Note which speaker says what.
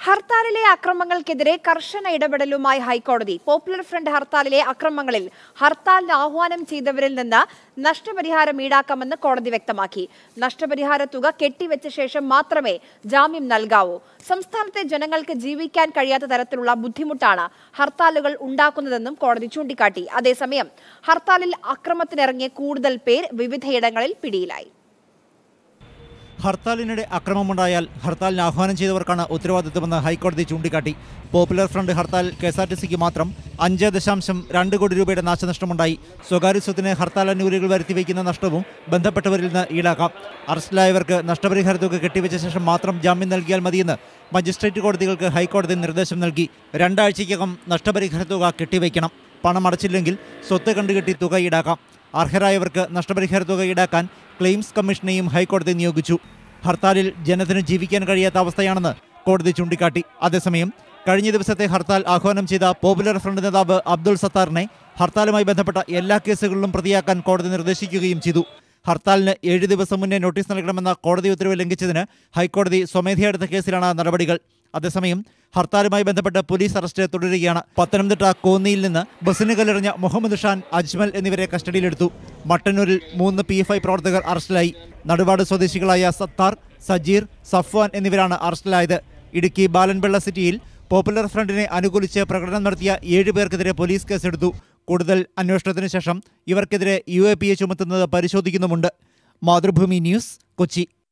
Speaker 1: ഹർത്താലിലെ അക്രമങ്ങൾക്കെതിരെ കർശന ഇടപെടലുമായി ഹൈക്കോടതി popular front ഹർത്താലിലെ അക്രമങ്ങളിൽ ഹർത്താലിന് ആഹ്വാനം ചെയ്തവരിൽ നിന്ന് നഷ്ടപരിഹാരം ഈടാക്കാമെന്ന് കോടതി വ്യക്തമാക്കി നഷ്ടപരിഹാര തുക കെട്ടിവെച്ച ശേഷം മാത്രമേ ജാമ്യം നൽകാവൂ സംസ്ഥാനത്തെ ജനങ്ങൾക്ക് ജീവിക്കാൻ കഴിയാത്ത തരത്തിലുള്ള ബുദ്ധിമുട്ടാണ് ഹർത്താലുകൾ ഉണ്ടാക്കുന്നതെന്നും കോടതി ചൂണ്ടിക്കാട്ടി അതേസമയം ഹർത്താലിൽ അക്രമത്തിനിറങ്ങിയ കൂടുതൽ പേർ വിവിധയിടങ്ങളിൽ പിടിയിലായി
Speaker 2: ഹർത്താലിനിടെ അക്രമമുണ്ടായാൽ ഹർത്താലിന് ആഹ്വാനം ചെയ്തവർക്കാണ് ഉത്തരവാദിത്തമെന്ന് ഹൈക്കോടതി ചൂണ്ടിക്കാട്ടി Popular Front hartal K S R T സിക്ക് മാത്രം അഞ്ച് ദശാംശം രണ്ട് കോടി രൂപയുടെ നാശനഷ്ടമുണ്ടായി സ്വകാര്യ സ്വത്തിന് ഹർത്താൽ അനുകൂലികൾ വരുത്തിവെക്കുന്ന നഷ്ടവും ബന്ധപ്പെട്ടവരിൽ നിന്ന് ഈടാക്കാം അറസ്റ്റിലായവർക്ക് നഷ്ടപരിഹാര തുക കെട്ടിവെച്ച ശേഷം മാത്രം ജാമ്യം നൽകിയാൽ മതിയെന്ന് മജിസ്ട്രേറ്റ് കോടതികൾക്ക് ഹൈക്കോടതി നിർദ്ദേശം നൽകി രണ്ടാഴ്ചയ്ക്കകം നഷ്ടപരിഹാര തുക കെട്ടിവെക്കണം പണം അടച്ചില്ലെങ്കിൽ സ്വത്ത് കണ്ടുകെട്ടി തുക ഈടാക്കാം അർഹരായവർക്ക് നഷ്ടപരിഹാര തുക ഈടാക്കാൻ ക്ലെയിംസ് കമ്മീഷനെയും ഹൈക്കോടതി നിയോഗിച്ചു ഹർത്താലിൽ ജനത്തിന് ജീവിക്കാൻ കഴിയാത്ത അവസ്ഥയാണെന്ന് കോടതി ചൂണ്ടിക്കാട്ടി അതേസമയം കഴിഞ്ഞ ദിവസത്തെ ഹർത്താൽ ആഹ്വാനം ചെയ്ത പോപ്പുലർ ഫ്രണ്ട് നേതാവ് അബ്ദുൾ സത്താറിനെ ഹർത്താലുമായി ബന്ധപ്പെട്ട എല്ലാ കേസുകളിലും പ്രതിയാക്കാൻ കോടതി നിർദ്ദേശിക്കുകയും ചെയ്തു ഹർത്താലിന് ഏഴ് ദിവസം മുന്നേ നോട്ടീസ് നൽകണമെന്ന കോടതി ഉത്തരവ് ലംഘിച്ചതിന് ഹൈക്കോടതി സ്വമേധയാ എടുത്ത കേസിലാണ് നടപടികൾ അതേസമയം ഹർത്താലുമായി ബന്ധപ്പെട്ട് പോലീസ് അറസ്റ്റ് തുടരുകയാണ് പത്തനംതിട്ട കോന്നിയിൽ നിന്ന് ബസ്സിന് കല്ലെറിഞ്ഞ മുഹമ്മദ് ഷാൻ അജ്മൽ എന്നിവരെ കസ്റ്റഡിയിലെടുത്തു മട്ടന്നൂരിൽ മൂന്ന് പി എഫ് ഐ പ്രവർത്തകർ അറസ്റ്റിലായി നടുവാട് സ്വദേശികളായ സത്താർ സജീർ സഫ്വാൻ എന്നിവരാണ് അറസ്റ്റിലായത് ഇടുക്കി ബാലൻപിള്ള സിറ്റിയിൽ പോപ്പുലർ ഫ്രണ്ടിനെ അനുകൂലിച്ച് പ്രകടനം നടത്തിയ ഏഴ് പേർക്കെതിരെ പോലീസ് കേസെടുത്തു കൂടുതൽ അന്വേഷണത്തിന് ശേഷം ഇവർക്കെതിരെ യു എ പി എ ചുമത്തുന്നത് പരിശോധിക്കുന്നുമുണ്ട് മാതൃഭൂമി ന്യൂസ് കൊച്ചി